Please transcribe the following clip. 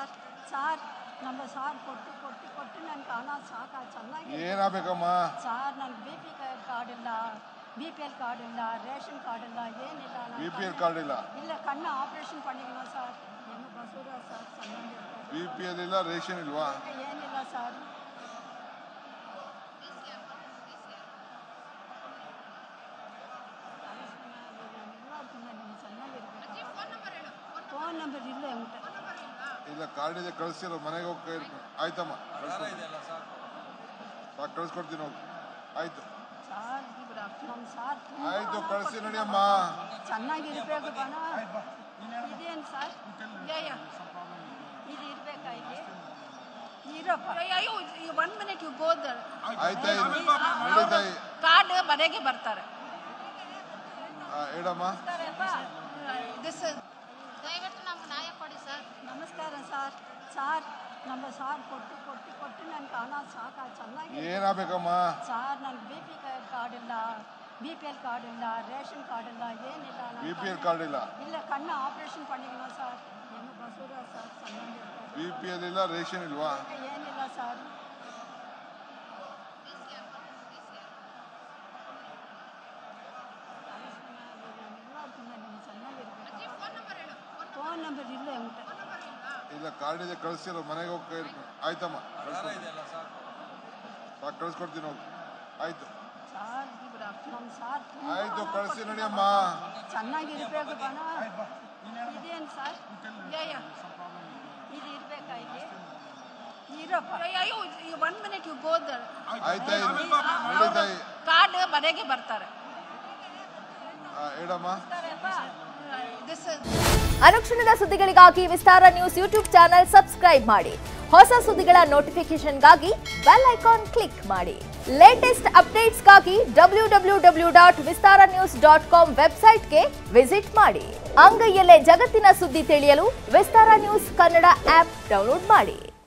Sir sir ನಮ್ಮ sir ಕೊಟ್ಟು ಕೊಟ್ಟು ಕೊಟ್ಟು ನನಗೆ ಹಣ ಸಾಕ ಚೆನ್ನಾಗಿ ಏನಾಗಬೇಕಮ್ಮ ಸಾರ್ ನನಗೆ ಬಿ ಪಿ ಕಾರ್ಡ್ ಇಲ್ಲ ಬಿ ಪಿ ಎಲ್ ಕಾರ್ಡ್ ಇಲ್ಲ ರೇಷನ್ ಕಾರ್ಡ್ ಇಲ್ಲ ಏನಿಲ್ಲ ನಾನು ಬಿ ಪಿ ಎಲ್ ಕಾರ್ಡ್ ಇಲ್ಲ ಇಲ್ಲ ಕಣ್ಣು ಆಪ್ರೇಷನ್ பண்ணிக்கணும் சார் என்ன பசூரா சார் ಚೆನ್ನಾಗಿ ಬಿ ಪಿ ಎಲ್ ಇಲ್ಲ ರೇಷನ್ ಇಲ್ವಾ ಏನಿಲ್ಲ ಸರ್ ಫೋನ್ ನಂಬರ್ ಇಲ್ಲ ಉಂಟು ಇಲ್ಲ ಕಾರ್ಡ್ ಇದೆ ಕಳಿಸಿರೋ ಮನೆಗೆ ಹೋಗಿ ಕೈ ಆಯ್ತಮ್ಮ ಸಾಕು ಕಳಿಸ್ಕೊಡ್ತೀನಿ ಹೋಗಿ ಆಯ್ತು ಸಾರ್ ನಮ್ಮ ಸಾರ್ ತುಂಬ ಆಯ್ತು ಹಣ ಕಳಿಸಿ ಕೊಟ್ಟಿದ್ದಾರೆ. ನಡಿಯಮ್ಮ ಚೆನ್ನಾಗಿರ್ಬೇಕು ಬಣ ಇದೇನು ಸರ್ ಇದು ಇರ್ಬೇಕಾ ಇಲ್ಲಿ ಇರಪ್ಪ one minute you go there ಆಯ್ತಾಯಿ ನಡೀತಾಯಿ ಕಾರ್ಡ್ ಮನೆಗೆ ಬರ್ತಾರೆ ಹೇಳಮ್ಮ ದಿಸ್ ದಯವಿಟ್ಟು ನಮ್ಗೆ ನ್ಯಾಯ ಕೊಡಿ ಸರ್ ನಮಸ್ಕಾರ ಸರ್ ಸಾರ್ ನಮ್ಮ ಸಾರ್ ಕೊಟ್ಟು ಕೊಟ್ಟು ಕೊಟ್ಟು ನನಗೆ ಹಣ ಸಾಕ ಚೆನ್ನಾಗಿ ಏನಾಗಬೇಕಮ್ಮ ಸಾರ್ ನನಗೆ ಬಿ ಪಿ ಕಾರ್ಡ್ ಇಲ್ಲ ಬಿ ಪಿ ಎಲ್ ಕಾರ್ಡ್ ಇಲ್ಲ ರೇಷನ್ ಕಾರ್ಡ್ ಇಲ್ಲ ಏನಿಲ್ಲ ನಾನು ಬಿ ಪಿ ಎಲ್ ಕಾರ್ಡ್ ಇಲ್ಲ ಇಲ್ಲ ಕಣ್ಣು ಆಪ್ರೇಷನ್ பண்ணிக்கணும் சார் என்ன பசூரா சார் ಚೆನ್ನಾಗಿ ಬಿ ಪಿ ಎಲ್ ಇಲ್ಲ ರೇಷನ್ ಇಲ್ವಾ ಏನಿಲ್ಲ ಸರ್ ಫೋನ್ ನಂಬರ್ ಇಲ್ಲ ಉಂಟು ಇಲ್ಲ ಕಾರ್ಡ್ ಇದೆ ಕಳಿಸಿರೋ ಮನೆಗೆ ಹೋಗಿ ಕೈ ಆಯ್ತಮ್ಮ ಸಾಕು ಕಳಿಸ್ಕೊಡ್ತೀನಿ ಹೋಗಿ ಆಯ್ತು ಸಾರ್ ನಮ್ಮ ಸಾರ್ ತುಂಬ ಆಯ್ತು ಹಣ ಕಳಿಸಿ ಕೊಟ್ಟಿದ್ದಾರೆ. ನಡಿಯಮ್ಮ ಚೆನ್ನಾಗಿರ್ಬೇಕು ಬಣ ಇದೇನು ಸರ್ ಇದು ಇರ್ಬೇಕಾ ಇಲ್ಲಿ ಇರಪ್ಪ one minute you go there ಆಯ್ತಾಯಿ ನಡೀತಾಯಿ ಕಾರ್ಡ್ ಮನೆಗೆ ಬರ್ತಾರೆ ಹೇಳಮ್ಮ ದಿಸ್ ಅನುಕ್ಷಣದ ಸುದ್ದಿಗಳಿಗಾಗಿ Vistara news YouTube channel subscribe ಮಾಡಿ ಹೊಸ ಸುದ್ದಿಗಳ ನೋಟಿಫಿಕೇಶನ್ಗಾಗಿ ಬೆಲ್ ಐಕಾನ್ ಕ್ಲಿಕ್ ಮಾಡಿ ಲೇಟೆಸ್ಟ್ ಅಪ್ಡೇಟ್ಸ್ಗಾಗಿ W W W dot Vistara news dot com ವೆಬ್ಸೈಟ್ಗೆ ವಿಸಿಟ್ ಮಾಡಿ ಅಂಗೈಯಲ್ಲೇ ಜಗತ್ತಿನ ಸುದ್ದಿ ತಿಳಿಯಲು Vistara news Kannada app download ಮಾಡಿ